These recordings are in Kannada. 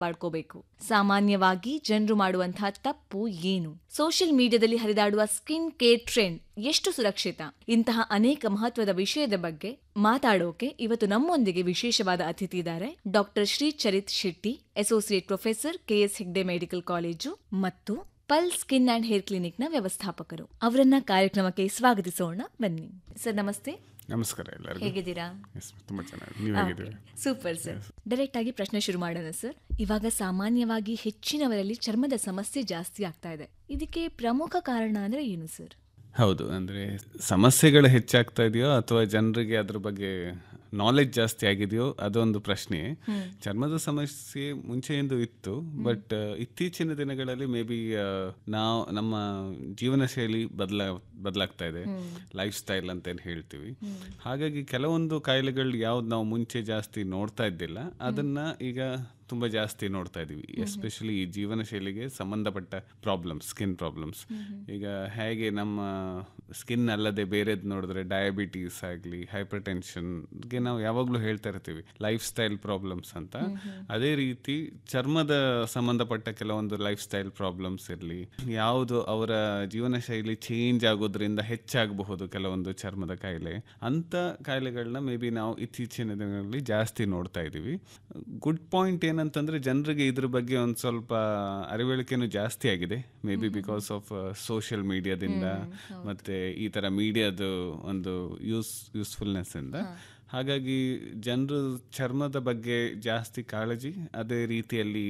ಪಡ್ಕೋಬೇಕು ಸಾಮಾನ್ಯವಾಗಿ ಜನರು ಮಾಡುವಂತಹ ತಪ್ಪು ಏನು ಸೋಷಿಯಲ್ ಮೀಡಿಯಾದಲ್ಲಿ ಹರಿದಾಡುವ ಸ್ಕಿನ್ ಕೇರ್ ಟ್ರೆಂಡ್ ಎಷ್ಟು ಸುರಕ್ಷಿತ ಇಂತಹ ಅನೇಕ ಮಹತ್ವದ ವಿಷಯದ ಬಗ್ಗೆ ಮಾತಾಡೋಕೆ ಇವತ್ತು ನಮ್ಮೊಂದಿಗೆ ವಿಶೇಷವಾದ ಅತಿಥಿ ಇದ್ದಾರೆ doctor Shri Charith Shetty associate professor K S Hegde medical college ಮತ್ತು ಪಲ್ ಸ್ಕಿನ್ ಅಂಡ್ ಹೇರ್ ಕ್ಲಿನಿಕ್ನ ವ್ಯವಸ್ಥಾಪಕರು ಅವರನ್ನ ಕಾರ್ಯಕ್ರಮಕ್ಕೆ ಸ್ವಾಗತಿಸೋಣ ಬನ್ನಿ ಸರ್ ನಮಸ್ತೆ ನಮಸ್ಕಾರ ಎಲ್ಲರಿಗೂ ಹೇಗಿದ್ದೀರಾ ಎಸ್ ತುಂಬ ಚೆನ್ನಾಗಿ ನೀವು ಹೇಗಿದ್ದೀರಿ ಸೂಪರ್ ಸರ್ ಡೈರೆಕ್ಟ್ ಆಗಿ ಪ್ರಶ್ನೆ ಶುರು ಮಾಡೋಣ ಸರ್ ಇವಾಗ ಸಾಮಾನ್ಯವಾಗಿ ಹೆಚ್ಚಿನವರಲ್ಲಿ ಚರ್ಮದ ಸಮಸ್ಯೆ ಜಾಸ್ತಿ ಆಗ್ತಾ ಇದೆ ಇದಕ್ಕೆ ಪ್ರಮುಖ ಕಾರಣ ಅಂದ್ರೆ ಏನು ಸರ್ ಹೌದು ಅಂದರೆ ಸಮಸ್ಯೆಗಳು ಹೆಚ್ಚಾಗ್ತಾ ಇದೆಯೋ ಅಥವಾ ಜನರಿಗೆ ಅದ್ರ ಬಗ್ಗೆ ನಾಲೆಜ್ ಜಾಸ್ತಿ ಆಗಿದೆಯೋ ಅದೊಂದು ಪ್ರಶ್ನೆ ಚರ್ಮದ ಸಮಸ್ಯೆ ಮುಂಚೆಯಿಂದ ಇತ್ತು ಬಟ್ ಇತ್ತೀಚಿನ ದಿನಗಳಲ್ಲಿ ಮೇ ಬಿ ನಾವು ನಮ್ಮ ಜೀವನ ಶೈಲಿ ಬದಲಾ ಬದಲಾಗ್ತಾ ಇದೆ ಲೈಫ್ ಸ್ಟೈಲ್ ಅಂತ ಏನ್ ಹೇಳ್ತೀವಿ ಹಾಗಾಗಿ ಕೆಲವೊಂದು ಕಾಯಿಲೆಗಳು ಯಾವ್ದು ನಾವು ಮುಂಚೆ ಜಾಸ್ತಿ ನೋಡ್ತಾ ಇದ್ದಿಲ್ಲ ಅದನ್ನ ಈಗ ತುಂಬ ಜಾಸ್ತಿ ನೋಡ್ತಾ ಇದೀವಿ ಎಸ್ಪೆಷಲಿ ಈ ಜೀವನ ಶೈಲಿಗೆ ಸಂಬಂಧಪಟ್ಟ ಪ್ರಾಬ್ಲಮ್ಸ್ ಸ್ಕಿನ್ ಪ್ರಾಬ್ಲಮ್ಸ್ ಈಗ ಹೇಗೆ ನಮ್ಮ ಸ್ಕಿನ್ ಅಲ್ಲದೆ ಬೇರೆದ್ ನೋಡಿದ್ರೆ ಡಯಾಬಿಟೀಸ್ ಆಗಲಿ ಹೈಪರ್ ಟೆನ್ಷನ್ಗೆ ನಾವು ಯಾವಾಗಲೂ ಹೇಳ್ತಾ ಇರ್ತೀವಿ ಲೈಫ್ ಸ್ಟೈಲ್ ಪ್ರಾಬ್ಲಮ್ಸ್ ಅಂತ ಅದೇ ರೀತಿ ಚರ್ಮದ ಸಂಬಂಧಪಟ್ಟ ಕೆಲವೊಂದು ಲೈಫ್ ಸ್ಟೈಲ್ ಪ್ರಾಬ್ಲಮ್ಸ್ ಇರಲಿ ಯಾವುದು ಅವರ ಜೀವನ ಶೈಲಿ ಚೇಂಜ್ ಆಗೋದ್ರಿಂದ ಹೆಚ್ಚಾಗಬಹುದು ಕೆಲವೊಂದು ಚರ್ಮದ ಕಾಯಿಲೆ ಅಂತ ಕಾಯಿಲೆಗಳನ್ನ ಮೇ ಬಿ ನಾವು ಇತ್ತೀಚಿನ ದಿನಗಳಲ್ಲಿ ಜಾಸ್ತಿ ನೋಡ್ತಾ ಇದ್ದೀವಿ ಗುಡ್ ಪಾಯಿಂಟ್ ಏನಂತಂದ್ರೆ ಜನರಿಗೆ ಇದ್ರ ಬಗ್ಗೆ ಒಂದು ಸ್ವಲ್ಪ ಅರಿವಳಿಕೆನೂ ಜಾಸ್ತಿ ಆಗಿದೆ maybe because of social ಮೀಡಿಯಾದಿಂದ ಮತ್ತೆ ಈ ತರ ಮೀಡಿಯಾದ ಒಂದು ಯೂಸ್ ಯೂಸ್ಫುಲ್ನೆಸ್ ಇಂದ ಹಾಗಾಗಿ ಜನರು ಚರ್ಮದ ಬಗ್ಗೆ ಜಾಸ್ತಿ ಕಾಳಜಿ ಅದೇ ರೀತಿಯಲ್ಲಿ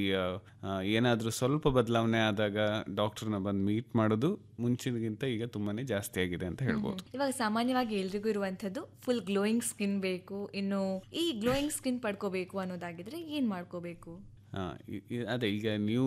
ಏನಾದರೂ ಸ್ವಲ್ಪ ಬದಲಾವಣೆ ಆದಾಗ ಡಾಕ್ಟರ್ನ ಬಂದು ಮೀಟ್ ಮಾಡೋದು ಮುಂಚಿನಗಿಂತ ಈಗ ತುಂಬಾನೇ ಜಾಸ್ತಿ ಆಗಿದೆ ಅಂತ ಹೇಳ್ಬೋದು ಇವಾಗ ಸಾಮಾನ್ಯವಾಗಿ ಎಲ್ರಿಗೂ ಇರುವಂತದ್ದು ಫುಲ್ ಗ್ಲೋಯಿಂಗ್ ಸ್ಕಿನ್ ಬೇಕು ಇನ್ನು ಈ ಗ್ಲೋಯಿಂಗ್ ಸ್ಕಿನ್ ಪಡ್ಕೋಬೇಕು ಅನ್ನೋದಾಗಿದ್ರೆ ಏನ್ ಮಾಡ್ಕೋಬೇಕು ಆ, ಇ- ಇ- ಅದೇ ಈಗ ನೀವು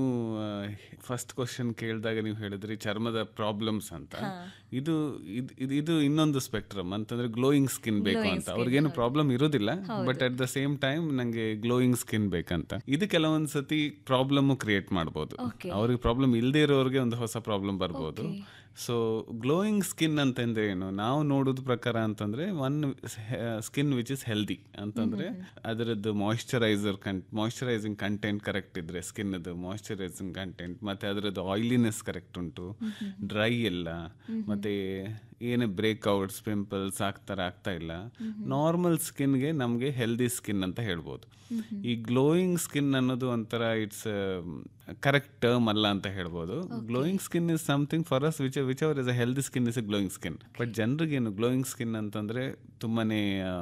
ಫಸ್ಟ್ ಕ್ವಶನ್ ಕೇಳಿದಾಗ ನೀವು ಹೇಳಿದ್ರಿ ಚರ್ಮದ ಪ್ರಾಬ್ಲಮ್ಸ್ ಅಂತ ಇದು ಇದ್- ಇದ್- ಇದು ಇನ್ನೊಂದು ಸ್ಪೆಕ್ಟ್ರಮ್ ಅಂತಂದ್ರೆ ಗ್ಲೋಯಿಂಗ್ ಸ್ಕಿನ್ ಬೇಕು ಅಂತ ಅವ್ರಿಗೇನು ಪ್ರಾಬ್ಲಮ್ ಇರೋದಿಲ್ಲ but at the same time ನಂಗೆ ಗ್ಲೋಯಿಂಗ್ ಸ್ಕಿನ್ ಬೇಕಂತ ಇದು ಕೆಲವೊಂದ್ ಸತಿ ಪ್ರಾಬ್ಲಮ್ ಕ್ರಿಯೇಟ್ ಮಾಡ್ಬೋದು ಅವ್ರಿಗೆ ಪ್ರಾಬ್ಲಮ್ ಇಲ್ಲದೆ ಇರೋರಿಗೆ ಒಂದು ಹೊಸ ಪ್ರಾಬ್ಲಮ್ ಬರ್ಬೋದು ಸೊ ಗ್ಲೋಯಿಂಗ್ ಸ್ಕಿನ್ ಅಂತಂದ್ರೆ ಏನು ನಾವು ನೋಡೋದ್ ಪ್ರಕಾರ ಅಂತಂದ್ರೆ one skin which is healthy ಅಂತಂದ್ರೆ ಅದರದ್ದು moisturiser cum moisturising content correct ಇದ್ರೆ ಸ್ಕಿನ್ ಮಾಯಿಶ್ಚರೈಸಿಂಗ್ ಕಂಟೆಂಟ್ ಮತ್ತೆ ಅದರದ್ದು ಆಯಿಲಿನೆಸ್ ಕರೆಕ್ಟ್ ಉಂಟು ಡ್ರೈ ಇಲ್ಲ ಮತ್ತೆ ಏನೇ ಬ್ರೇಕ್ಔಟ್ಸ್ ಪಿಂಪಲ್ಸ್ ಆಗ್ತಾರ ಆಗ್ತಾ ಇಲ್ಲ ನಾರ್ಮಲ್ ಸ್ಕಿನ್ಗೆ ನಮಗೆ ಹೆಲ್ದಿ ಸ್ಕಿನ್ ಅಂತ ಹೇಳ್ಬೋದು ಈ ಗ್ಲೋಯಿಂಗ್ ಸ್ಕಿನ್ ಅನ್ನೋದು ಒಂಥರ ಇಟ್ಸ್ ಕರೆಕ್ಟ್ ಟರ್ಮ್ ಅಲ್ಲ ಅಂತ ಹೇಳ್ಬೋದು glowing skin is something for us which which our is a healthy skin is a glowing skin but ಜನರಿಗೇನು ಗ್ಲೋಯಿಂಗ್ ಸ್ಕಿನ್ ಅಂತಂದ್ರೆ ತುಂಬಾನೇ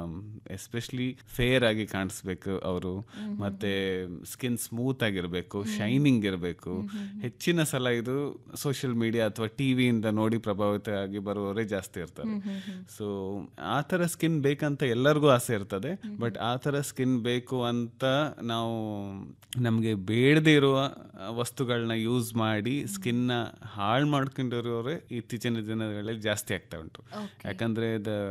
ಎಸ್ಪೆಷಲಿ ಫೇರ್ ಆಗಿ ಕಾಣಿಸ್ಬೇಕು ಅವರು ಮತ್ತೆ ಸ್ಕಿನ್ ಸ್ಮೂತ್ ಆಗಿರಬೇಕು ಶೈನಿಂಗ್ ಇರಬೇಕು ಹೆಚ್ಚಿನ ಸಲ ಇದು ಸೋಷಿಯಲ್ ಮೀಡಿಯಾ ಅಥವಾ ಟಿವಿಯಿಂದ ನೋಡಿ ಪ್ರಭಾವಿತ ಆಗಿ ಬರುವವರೇ ಜಾಸ್ತಿ ಇರ್ತಾರೆ ಸೊ ಆ ಥರ ಸ್ಕಿನ್ ಬೇಕಂತ ಎಲ್ಲರಿಗೂ ಆಸೆ ಇರ್ತದೆ ಬಟ್ ಆ ಥರ ಸ್ಕಿನ್ ಬೇಕು ಅಂತ ನಾವು ನಮಗೆ ಬೇಡದೇ ಇರುವ ವಸ್ತುಗಳನ್ನ ಯೂಸ್ ಮಾಡಿ ಸ್ಕಿನ್ನ ಹಾಳು ಮಾಡ್ಕೊಂಡಿರೋರೇ ಇತ್ತೀಚಿನ ದಿನಗಳಲ್ಲಿ ಜಾಸ್ತಿ ಆಗ್ತಾ ಉಂಟು ಯಾಕಂದ್ರೆ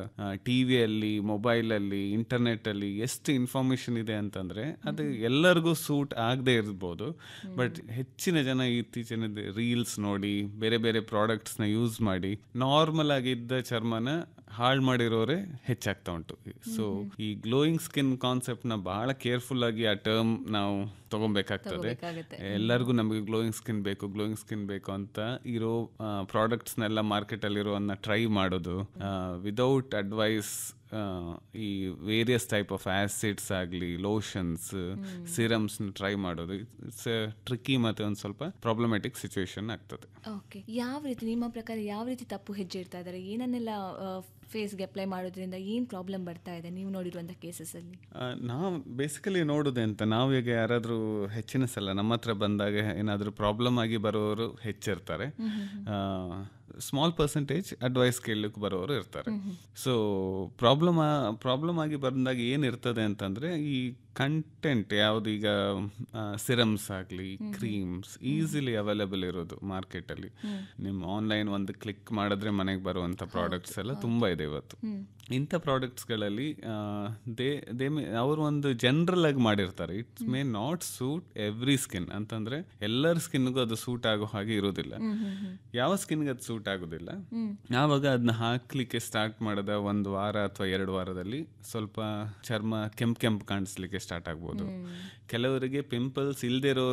ಟಿವಿಯಲ್ಲಿ ಮೊಬೈಲಲ್ಲಿ ಇಂಟರ್ನೆಟ್ ಅಲ್ಲಿ ಎಷ್ಟು ಇನ್ಫಾರ್ಮೇಶನ್ ಇದೆ ಅಂತಂದ್ರೆ ಅದು ಎಲ್ಲರಿಗೂ ಸೂಟ್ ಆಗದೆ ಇರ್ಬೋದು ಬಟ್ ಹೆಚ್ಚಿನ ಜನ ಇತ್ತೀಚಿನ ರೀಲ್ಸ್ ನೋಡಿ ಬೇರೆ ಬೇರೆ ಪ್ರಾಡಕ್ಟ್ಸ್ನ ಯೂಸ್ ಮಾಡಿ ನಾರ್ಮಲ್ ಆಗಿದ್ದ ಚರ್ಮನ ಹಾಳು ಮಾಡಿರೋರೆ ಹೆಚ್ಚಾಗ್ತಾ ಉಂಟು ಸೊ ಈ ಗ್ಲೋಯಿಂಗ್ ಸ್ಕಿನ್ ಕಾನ್ಸೆಪ್ಟ್ ನ ಬಹಳ ಕೇರ್ಫುಲ್ ಆಗಿ ಆ ಟರ್ಮ್ ನಾವು ತಗೊಬೇಕಾಗ್ತದೆ ಎಲ್ಲರಿಗೂ ನಮಗೆ ಗ್ಲೋಯಿಂಗ್ ಸ್ಕಿನ್ ಬೇಕು ಗ್ಲೋಯಿಂಗ್ ಸ್ಕಿನ್ ಬೇಕು ಅಂತ ಇರೋ ಪ್ರಾಡಕ್ಟ್ಸ್ನೆಲ್ಲ ಮಾರ್ಕೆಟಲ್ಲಿರೋ ಟ್ರೈ ಮಾಡೋದು ವಿದೌಟ್ ಅಡ್ವೈಸ್ ಈ ವೇರಿಯಸ್ ಟೈಪ್ ಆಫ್ ಆಸಿಡ್ಸ್ ಆಗಲಿ ಲೋಷನ್ಸ್ ಸಿರಮ್ಸ್ ಟ್ರೈ ಮಾಡೋದು ಇಟ್ಸ್ ಟ್ರಿಕ್ಕಿ ಮತ್ತೆ ಒಂದು ಸ್ವಲ್ಪ ಪ್ರಾಬ್ಲಮ್ಯಾಟಿಕ್ ಸಿಚುವೇಶನ್ ಆಗ್ತದೆ ಓಕೆ ಯಾವ ರೀತಿ ನಿಮ್ಮ ಪ್ರಕಾರ ಯಾವ ರೀತಿ ತಪ್ಪು ಹೆಜ್ಜೆ ಇಡ್ತಾ ಇದ್ದಾರೆ ಏನನ್ನೆಲ್ಲ ಫೇಸ್ಗೆ ಅಪ್ಲೈ ಮಾಡೋದ್ರಿಂದ ಏನು ಪ್ರಾಬ್ಲಮ್ ಬರ್ತಾ ಇದೆ ನೀವು ನೋಡಿರುವಂಥ ಕೇಸಸಲ್ಲಿ ಆ, ನಾವು ಬೇಸಿಕಲಿ ನೋಡೋದೆ ಅಂತ ನಾವು ಈಗ ಯಾರಾದರೂ ಹೆಚ್ಚಿನ ಸಲ ನಮ್ಮ ಹತ್ರ ಬಂದಾಗ ಏನಾದರೂ ಪ್ರಾಬ್ಲಮ್ ಆಗಿ ಬರೋರು ಹೆಚ್ಚಿರ್ತಾರೆ ಸ್ಮಾಲ್ ಪರ್ಸೆಂಟೇಜ್ ಅಡ್ವೈಸ್ ಕೇಳಲಿಕ್ಕೆ ಬರೋರು ಇರ್ತಾರೆ ಸೊ ಪ್ರಾಬ್ಲಮ್ ಪ್ರಾಬ್ಲಮ್ ಆಗಿ ಬಂದಾಗ ಏನಿರ್ತದೆ ಅಂತಂದ್ರೆ ಈ ಕಂಟೆಂಟ್ ಯಾವ್ದು ಈಗ ಸಿರಮ್ಸ್ ಆಗಲಿ ಕ್ರೀಮ್ಸ್ ಈಸಿಲಿ ಅವೈಲೇಬಲ್ ಇರೋದು ಮಾರ್ಕೆಟಲ್ಲಿ ನಿಮ್ಮ ಆನ್ಲೈನ್ ಒಂದು ಕ್ಲಿಕ್ ಮಾಡಿದ್ರೆ ಮನೆಗೆ ಬರುವಂಥ ಪ್ರಾಡಕ್ಟ್ಸ್ ಎಲ್ಲ ತುಂಬ ಇದೆ ಇವತ್ತು ಇಂಥ ಪ್ರಾಡಕ್ಟ್ಸ್ಗಳಲ್ಲಿ ದೇ ದೇ ಮೇ ಅವರು ಒಂದು ಜನರಲ್ ಆಗಿ ಮಾಡಿರ್ತಾರೆ it's may not suit every skin ಅಂತಂದ್ರೆ ಎಲ್ಲರ ಸ್ಕಿನ್ಗೂ ಅದು ಸೂಟ್ ಆಗೋ ಹಾಗೆ ಇರೋದಿಲ್ಲ ಯಾವ ಸ್ಕಿನ್ಗೆ ಅದು ಸೂಟ್ ಸೂಟ್ ಆಗೋದಿಲ್ಲ ಆವಾಗ ಅದನ್ನ ಹಾಕ್ಲಿಕ್ಕೆ ಸ್ಟಾರ್ಟ್ ಮಾಡಿದ ಒಂದು ವಾರ ಅಥವಾ ಎರಡು ವಾರದಲ್ಲಿ ಸ್ವಲ್ಪ ಚರ್ಮ ಕೆಂಪ್ ಕೆಂಪ್ ಕಾಣಿಸ್ಲಿಕ್ಕೆ ಸ್ಟಾರ್ಟ್ ಆಗ್ಬೋದು ಕೆಲವರಿಗೆ ಪಿಂಪಲ್ಸ್ ಇಲ್ದೇ ಇರೋ